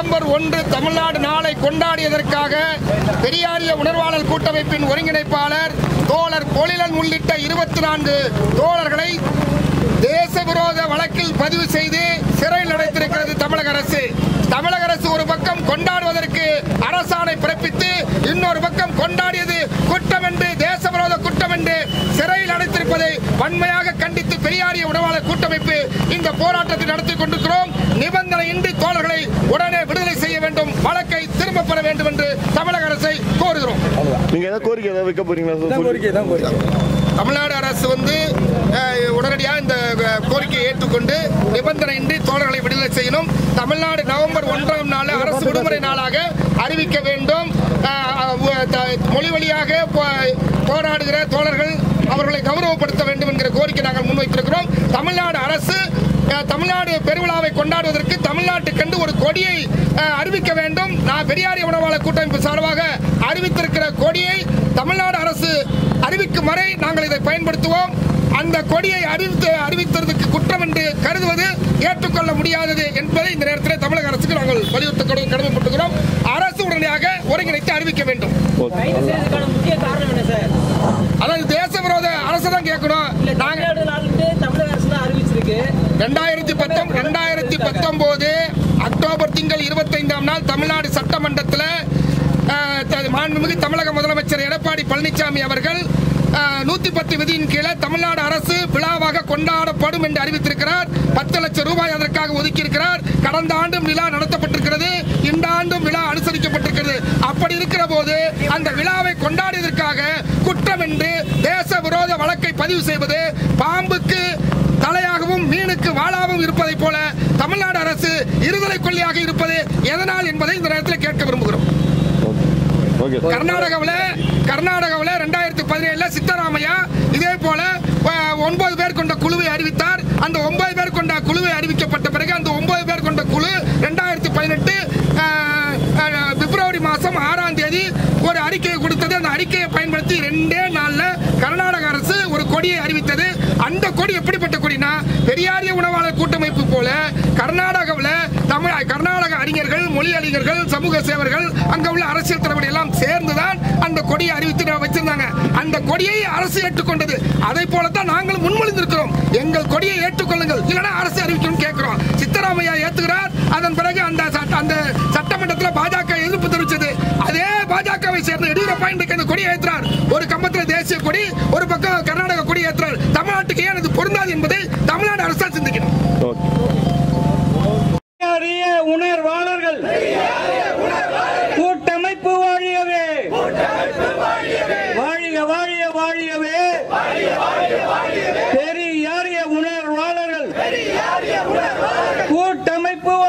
November ஒன்று தமிழ்நாடு நாளை கொண்டாடியதற்காக பெரியாரிய உணர்வாளர் கூட்டமைப்பின் ஒருங்கிணைப்பாளர் தோழர் பொழிலன் உள்ளிட்ட இருபத்தி நான்கு தோழர்களை தேச விரோத வழக்கில் பதிவு செய்து சிறையில் அடைத்திருக்கிறது தமிழக அரசு தமிழக அரசு ஒரு பக்கம் கொண்டாடுவதற்கு அரசாணை பிறப்பித்து இன்னொரு பக்கம் கொண்டாடியது குற்றம் என்று தேச விரோத குற்றம் என்று சிறையில் அடைத்திருப்பதை வன்மையாக கண்டித்து பெரியாரிய உணவாளர் கூட்டமைப்பு இந்த போராட்டத்தை நடத்தி கொண்டிருக்கிறோம் நிபந்தனையின்றி தோழர்களை உடனே விடுதலை செய்ய வேண்டும் வழக்கை திரும்ப பெற வேண்டும் என்று தமிழக அரசை கோருகிறோம் நீங்க ஏதாவது கோரிக்கை ஏதாவது வைக்க போறீங்களா தான் கோரிக்கை தான் கோரிக்கை தமிழ்நாடு அரசு வந்து அஹ், உடனடியாக இந்த அஹ், கோரிக்கையை ஏற்றுக்கொண்டு நிபந்தனையின்றி தோழர்களை விடுதலை செய்யணும் தமிழ்நாடு நவம்பர் ஒன்றாம் நாள் அரசு விடுமுறை நாளாக அறிவிக்க வேண்டும் அஹ், அஹ், த- மொழி வழியாக போ- போராடுகிற தோழர்கள் அவர்களை கௌரவப்படுத்த வேண்டும் என்கிற கோரிக்கை நாங்கள் முன்வைத்திருக்கிறோம் தமிழ்நாடு அரசு அஹ், தமிழ்நாடு பெருவிழாவை கொண்டாடுவதற்கு தமிழ்நாட்டுக்கென்று ஒரு கொடியை அஹ், அறிவிக்க வேண்டும் நான் பெரியாரிய உணவாளர் கூட்டமைப்பு சார்பாக அறிவித்திருக்கிற கொடியை தமிழ்நாடு அரசு அறிவிக்கும் வரை நாங்கள் இதை பயன்படுத்துவோம் அந்த கொடியை அறிவித்து அறிவித்ததற்கு குற்றம் என்று கருதுவது ஏற்றுக்கொள்ள முடியாதது என்பதை இந்த நேரத்தில் தமிழக அரசுக்கு நாங்கள் வலியுறுத்த கடு- கடமைப்பட்டுகிறோம் அரசு உடனடியாக ஒருங்கிணைத்து அறிவிக்க வேண்டும் கைது செய்யறதுக்கான முக்கிய காரணம் என்ன சார் அதாவது தேச விரோத அரசு தான் கேட்கணும் இல்ல நாங்க தமிழ்நாடு நாளுக்கு தமிழக அரசு தான் அறிவிச்சிருக்கு ரெண்டாயிரத்தி பத்தொம் ரெண்டாயிரத்தி பத்தொன்பது அக்டோபர் திங்கள் இருபத்தைந்தாம் நாள் தமிழ்நாடு சட்டமன்றத்தில் அஹ், த- மாண்புமிகு தமிழக முதலமைச்சர் எடப்பாடி பழனிசாமி அவர்கள் நூத்தி பத்து விதியின் கீழே தமிழ்நாடு அரசு விழாவாக கொண்டாடப்படும் என்று அறிவித்திருக்கிறார் பத்து லட்சம் ரூபாய் அதற்காக ஒதுக்கியிருக்கிறார் கடந்த ஆண்டும் விழா நடத்தப்பட்டிருக்கிறது இந்த ஆண்டும் விழா அனுசரிக்கப்பட்டிருக்கிறது அப்படி இருக்கிற போது அந்த விழாவை கொண்டாடியதற்காக குற்றம் என்று தேச விரோத வழக்கை பதிவு செய்வது பாம்புக்கு தலையாகவும் மீனுக்கு வாளாகவும் இருப்பதைப் போல தமிழ்நாடு அரசு இருதலை கொள்ளையாக இருப்பது எதனால் என்பதை இந்த நேரத்தில் கேட்க விரும்புகிறோம் ஓகே கர்நாடகாவில் கர்நாடகாவில் ரெண்டாயிரத்தி பதினேழுல சித்தராமையா இதே போல அஹ், ஒன்பது பேர் கொண்ட குழுவை அறிவித்தார் அந்த ஒன்பது பேர் கொண்ட குழுவை அறிவிக்கப்பட்ட பிறகு அந்த ஒன்பது பேர் கொண்ட குழு ரெண்டாயிரத்தி பதினெட்டு பிப்ரவரி மாதம் ஆறாம் தேதி ஒரு அறிக்கையை கொடுத்தது அந்த அறிக்கையை பயன்படுத்தி ரெண்டே நாள்ல கர்நாடக அரசு ஒரு கொடியை அறிவித்தது அந்த கொடி எப்படிப்பட்ட கொடினா பெரியாரிய உணவாளர் கூட்டமைப்பு போல கர்நாடகாவில் தமிழ் கர்நாடக அறிஞர்கள் மொழி அறிஞர்கள் சமூக சேவர்கள் அங்க உள்ள அரசியல் தலைவர்கள் எல்லாம் சேர்ந்துதான் அந்த கொடியை அறிவித்து வச்சிருந்தாங்க அந்த கொடியை அரசு ஏற்றுக்கொண்டது அதை போலத்தான் நாங்கள் முன்மொழிந்திருக்கிறோம் எங்கள் கொடியை ஏற்றுக்கொள்ளுங்கள் இல்லைன்னா அரசு அறிவிக்கணும் கேட்கிறோம் சித்தராமையா ஏத்துக்கிறார் அதன் பிறகு அந்த சட்ட- அந்த சட்டமன்றத்தில் பாஜக எதிர்ப்பு தெரிவித்தது அதே பாஜகவை சேர்ந்த எடியூரப்பா இன்றைக்கு அந்த கொடியை ஏற்றுறார் ஒரு கம்பத்தில் தேசிய கொடி ஒரு பக்கம் கர்நாடக கொடி ஏற்றுறார் தமிழ்நாட்டுக்கு ஏன் இது பொருந்தாது என்பதை தமிழ்நாடு அரசால் சிந்திக்கணும் ஓகே பெரியாரிய உணர்வாளர்கள் கூட்டமைப்பு வாழியவே வாழிய வாழிய வாழியவே பெரியாரிய உணர்வாளர்கள் கூட்டமைப்பு